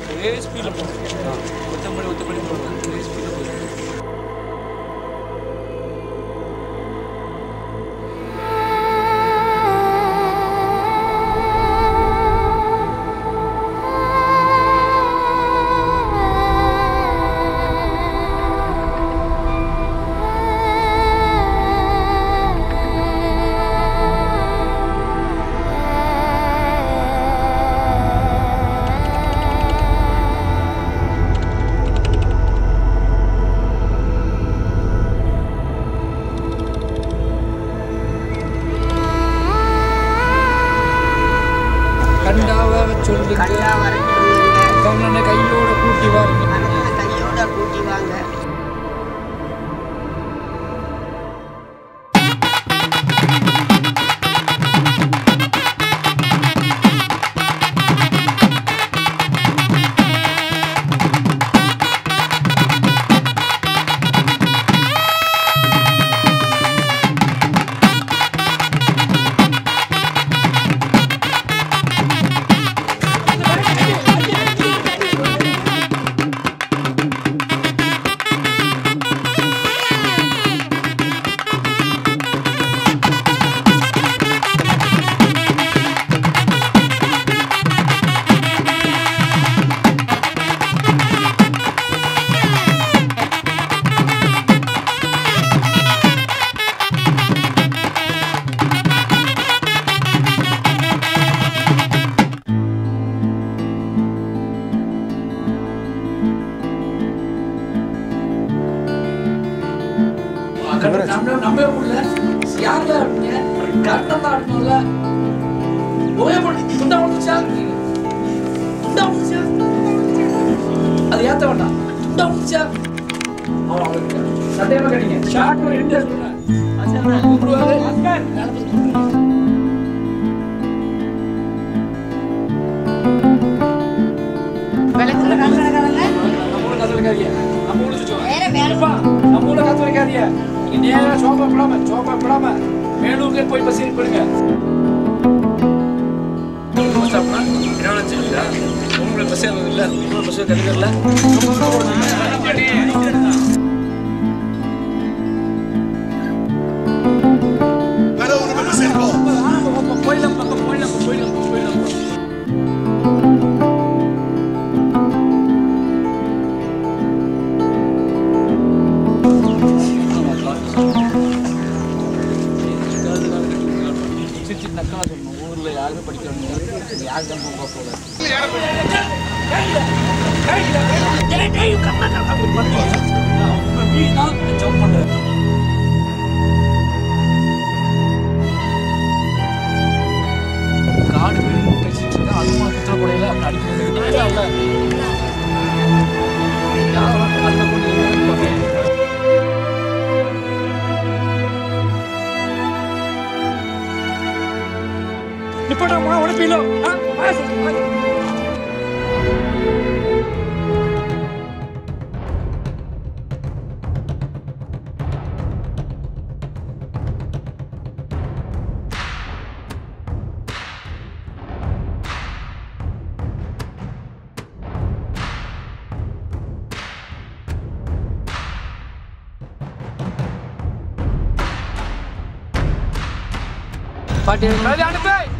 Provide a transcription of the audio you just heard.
ஒரே ஸ்பீடில் போகணும் ஒத்தப்படி ஒத்தப்படி போகணும் ஒரே ஸ்பீடில் போகணும் கண்டாவ சொல்லுங்க கண்டா வர சொல்லுங்க கண்ணனை கையோட கூட்டி வாருங்க மனதை கையோட கூட்டி வாங்க நம்ம நம்பவே முடியல யாருல ஆடுங்க கரெக்டாக தான் ஆடணும்ல ஒரே பண்ணி துண்டா வந்துச்சா துண்டா வந்துச்சா அது ஏத்த வேண்டாம் துண்டா வந்துச்சா அவ்வளோ அவ்வளோ சட்டையமா கட்டிங்க ஷார்ட் ரெண்டு சொல்றேன் கூப்பிடுவாரு விளக்குல காசு நடக்காதல்ல நம்ம ஊர்ல கத்து வைக்காதீங்க நம்ம ஊர்ல சுச்சுவோம் வேற வேலை அப்பா, நம்ம ஊர்ல கத்து வைக்காதீங்க நீங்க நேரா சோப்பா படாம சோப்பா படாம மேலூருக்கே போய் பஸ் ஏறி போடுங்க உங்களுக்கு பஸ் இல்லை உங்களுக்கு பஸ் கிடைக்கல போயிடலாம் பக்கம் போயிடலாம் போயிடலாம் போயிடலாம் சிரிச்சு நக்கலா சொல்லணும் ஊர்ல யாரும் படிக்கிறாங்க யாரு தான் போக போல ஜம்ப் பண்றேன் காடு வீடு பேசிட்டு இருக்கா அது மாதிரி குத்துற போடையில அப்படி அடிக்கிறது இல்ல யாரும் கல்ல கொண்டு நிப்பாட்டா உடப்பிலோ பாட்டி அனுப்பே